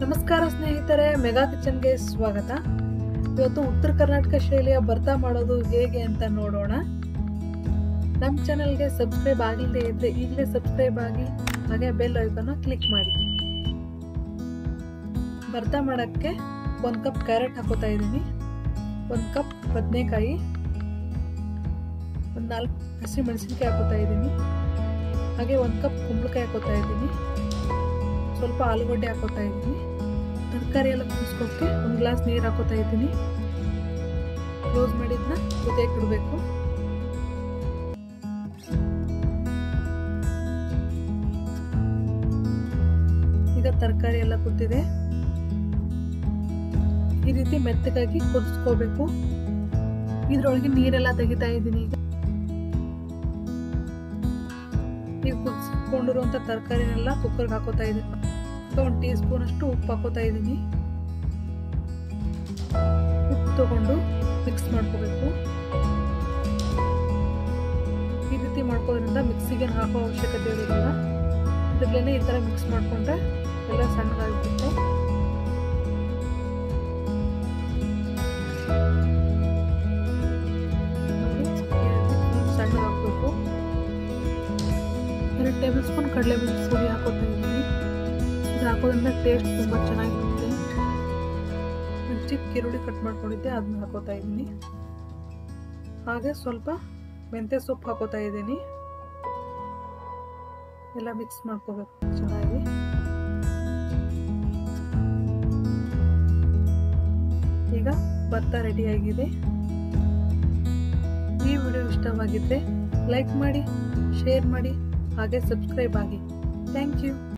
ನಮಸ್ಕಾರ ಸ್ನೇಹಿತರೆ ಮೆಗಾ ಕಿಚನ್ಗೆ ಸ್ವಾಗತ ಇವತ್ತು ಉತ್ತರ ಕರ್ನಾಟಕ ಶೈಲಿಯ ಭರ್ತಾ ಮಾಡೋದು ಹೇಗೆ ಅಂತ ನೋಡೋಣ ನಮ್ಮ ಚಾನಲ್ಗೆ ಸಬ್ಸ್ಕ್ರೈಬ್ ಆಗಿಲ್ಲದೆ ಇದ್ರೆ ಈಗಲೇ ಸಬ್ಸ್ಕ್ರೈಬ್ ಆಗಿ ಹಾಗೆ ಬೆಲ್ ಐಕನ್ನ ಕ್ಲಿಕ್ ಮಾಡಿ ಭರ್ತಾ ಮಾಡೋಕ್ಕೆ ಒಂದು ಕಪ್ ಕ್ಯಾರೆಟ್ ಹಾಕೋತಾ ಇದ್ದೀನಿ ಒಂದು ಕಪ್ ಬದನೆಕಾಯಿ ಒಂದು ನಾಲ್ಕು ಹಸಿ ಮೆಣಸಿನ್ಕಾಯಿ ಹಾಕೋತಾ ಇದ್ದೀನಿ ಹಾಗೆ ಒಂದು ಕಪ್ ಕುಂಬಳಕಾಯಿ ಹಾಕೋತಾ ಇದ್ದೀನಿ ಸ್ವಲ್ಪ ಆಲೂಗಡ್ಡೆ ಹಾಕೋತಾ ಇದ್ದೀನಿ ತರಕಾರಿ ಎಲ್ಲ ಕೂರಿಸ್ಕೊಕ್ಕೆ ಒಂದು ಗ್ಲಾಸ್ ನೀರು ಹಾಕೋತಾ ಇದ್ದೀನಿ ಕ್ಲೋಸ್ ಮಾಡಿದ್ನ ಕುದಿಯಕ್ಕೆ ಇಡಬೇಕು ಈಗ ತರಕಾರಿ ಎಲ್ಲ ಕುದ್ದಿದೆ ಈ ರೀತಿ ಮೆತ್ತಗಾಗಿ ಕುದಿಸ್ಕೋಬೇಕು ಇದ್ರೊಳಗೆ ನೀರೆಲ್ಲ ತೆಗಿತಾ ಇದ್ದೀನಿ ಈಗ ಈಗ ಕುದಿಸ್ಕೊಂಡಿರುವಂತ ತರಕಾರಿನೆಲ್ಲ ಕುಕ್ಕರ್ಗೆ ಹಾಕೋತಾ ಇದ್ದೀನಿ ಒಂದು ಟೀ ಸ್ಪೂನ್ ಅಷ್ಟು ಉಪ್ಪು ಹಾಕೋತಾ ಇದ್ದೀನಿ ಉಪ್ಪು ತಗೊಂಡು ಮಿಕ್ಸ್ ಮಾಡ್ಕೋಬೇಕು ಈ ರೀತಿ ಮಾಡ್ಕೋದ್ರಿಂದ ಮಿಕ್ಸಿಗೆ ಹಾಕೋ ಅವಶ್ಯಕತೆ ಇರೋದಿಲ್ಲ ಇದ್ರಲ್ಲೇ ಈ ಥರ ಮಿಕ್ಸ್ ಮಾಡಿಕೊಂಡ್ರೆ ಎಲ್ಲ ಸಣ್ಣಗಾಗ್ಬಿಡುತ್ತೆ ಸಣ್ಣಗಾಗಬೇಕು ಎರಡು ಟೇಬಲ್ ಸ್ಪೂನ್ ಕಡಲೆಬೇಳೆ ಪುಡಿ ಹಾಕೋತಾ ಇದ್ದೀನಿ ಇದು ಹಾಕೋದ್ರಿಂದ ಟೇಸ್ಟ್ ತುಂಬ ಚೆನ್ನಾಗಿರುತ್ತೆ ಚಿಕ್ಕ ಈರುಳ್ಳಿ ಕಟ್ ಮಾಡ್ಕೊಂಡಿದ್ದೆ ಅದನ್ನ ಹಾಕೋತಾ ಇದ್ದೀನಿ ಹಾಗೆ ಸ್ವಲ್ಪ ಮೆಂತ್ಯ ಸೊಪ್ಪು ಹಾಕೋತಾ ಇದ್ದೀನಿ ಎಲ್ಲ ಮಿಕ್ಸ್ ಮಾಡ್ಕೋಬೇಕು ಚೆನ್ನಾಗಿ ಈಗ ಭತ್ತ ರೆಡಿಯಾಗಿದೆ ಈ ವಿಡಿಯೋ ಇಷ್ಟವಾಗಿದ್ದರೆ ಲೈಕ್ ಮಾಡಿ ಶೇರ್ ಮಾಡಿ ಹಾಗೆ ಸಬ್ಸ್ಕ್ರೈಬ್ ಆಗಿ ಥ್ಯಾಂಕ್ ಯು